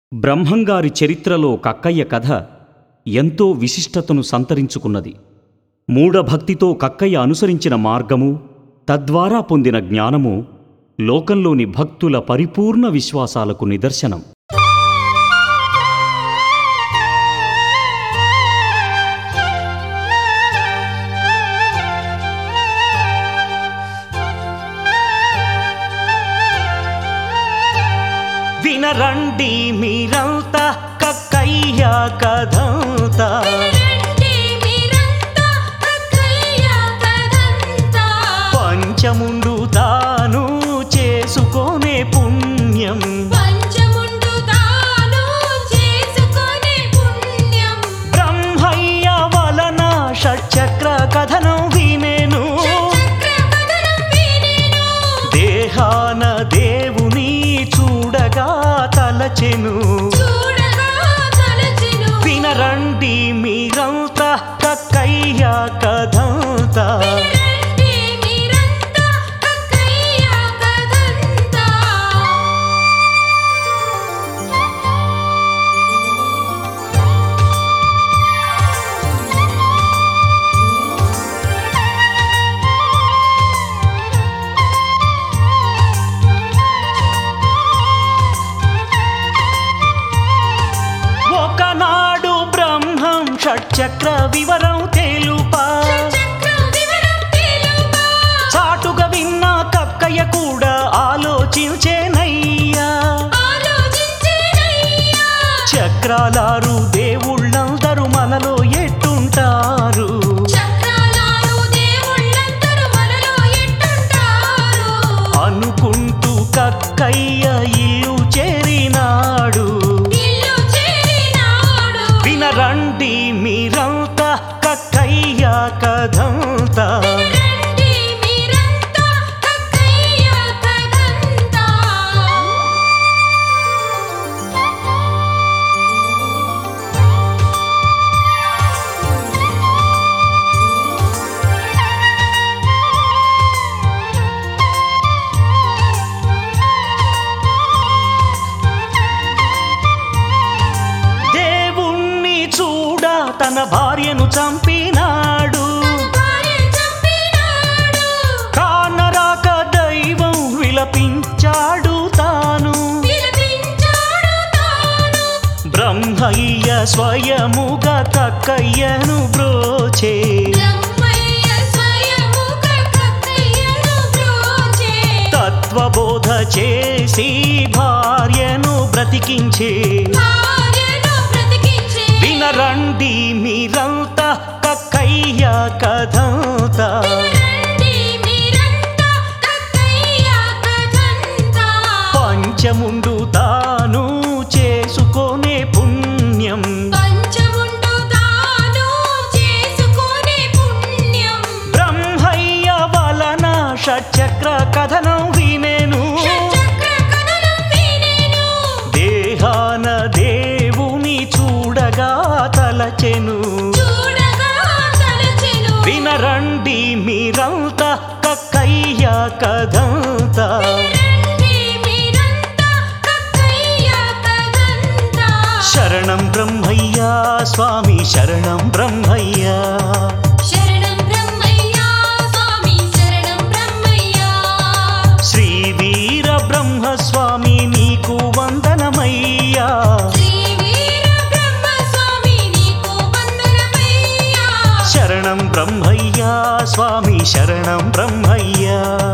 బ్రహ్మంగారి చరిత్రలో కక్కయ్య కథ ఎంతో విశిష్టతను సంతరించుకున్నది మూఢభక్తితో కక్కయ్య అనుసరించిన మార్గము తద్వారా పొందిన జ్ఞానము లోకంలోని భక్తుల పరిపూర్ణ విశ్వాసాలకు నిదర్శనం వినరండి మీరంతా కక్కయ్య కథంతా రండి మీరంతా కక్కయ్య కథంతా పంచముండు తాను చేసుకొనే పుణ్యం పంచముండు తాను చేసుకొనే పుణ్యం బ్రహ్మయ్య వలన షట్చక్ర కథనం వినేను చక్ర కథనం వినేను దేహాన దేవుని చూడగా తలచెను చూడగా తలచెను వినరండి మీరంతా కక్కయ్య కథంతా రండి మీరంతా కక్కయ్య కథంతా ఒకనాడు బ్రహ్మం షట్చక్ర వివరం తెలుపా చక్ర వివరం తెలుపా చాటుగా విన్న కక్కయ్య కూడా ఆలోచించేనయ్యా ఆలోచించేనయ్యా చక్రాలారు దేవుళ్ళందరూ మనలో ఎట్టుంటారు చక్రాలారు దేవుళ్ళందరూ మనలో ఎట్టుంటారు అనుకుంటూ కక్కయ్య ఇల్లు చేరినాడు ఇల్లు చేరినాడు వినరండి మీరంతా కక్కయ్య కథంతా రండి మీరంతా కక్కయ్య కథంతా దేవుణ్ణి చూడ తన భార్యను చంపినాడు భార్య చంపినాడు కానరాక దైవం విలపించాడు తాను విలపించాడు తాను బ్రహ్మయ్య స్వయముగా కక్కయ్యను బ్రోచే బ్రహ్మయ్య స్వయముగా కక్కయ్యను బ్రోచే తత్వబోధ చేసి భార్యను బ్రతికించే భార్యను బ్రతికించే వినరండి మీరంతా కక్కయ్య కథంతా రండి మీరంతా కక్కయ్య కథంతా పంచముండు తాను చేసుకొనే పుణ్యం పంచముండు తాను చేసుకొనే పుణ్యం బ్రహ్మయ్య వలన షట్చక్ర కథనం వినేను షట్చక్ర కథనం వినేను దేహాన దేవుని చూడగా తలచెను చూడగా తలచెను వినరండి మీరంతా కక్కయ్య కథంతా రండి మీరంతా కక్కయ్య కథంతా శరణం బ్రహ్మయ్య స్వామి శరణం బ్రహ్మయ్య శరణం బ్రహ్మయ్య స్వామి శరణం బ్రహ్మయ్య శ్రీ వీర బ్రహ్మ స్వామి నీకు వందనమయ్యా శ్రీ వీర బ్రహ్మ స్వామి నీకు వందనమయ్యా శరణం బ్రహ్మయ్య స్వామి శరణం బ్రహ్మయ్య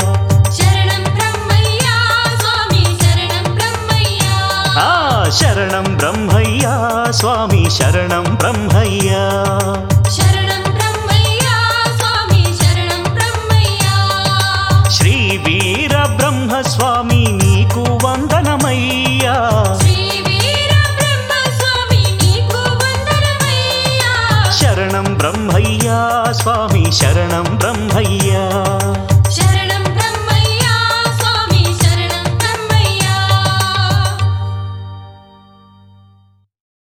శరణం బ్రహ్మయ్య స్వామి శరణం బ్రహ్మయ్య ఆ శరణం బ్రహ్మయ్య స్వామి శరణం బ్రహ్మయ్య శరణం బ్రహ్మయ్య స్వామి శరణం బ్రహ్మయ్య శ్రీ వీర బ్రహ్మ స్వామి నీకు వందనమయ్యా శ్రీ వీర బ్రహ్మ స్వామి నీకు వందనమయ్యా శరణం బ్రహ్మయ్య స్వామి శరణం బ్రహ్మయ్య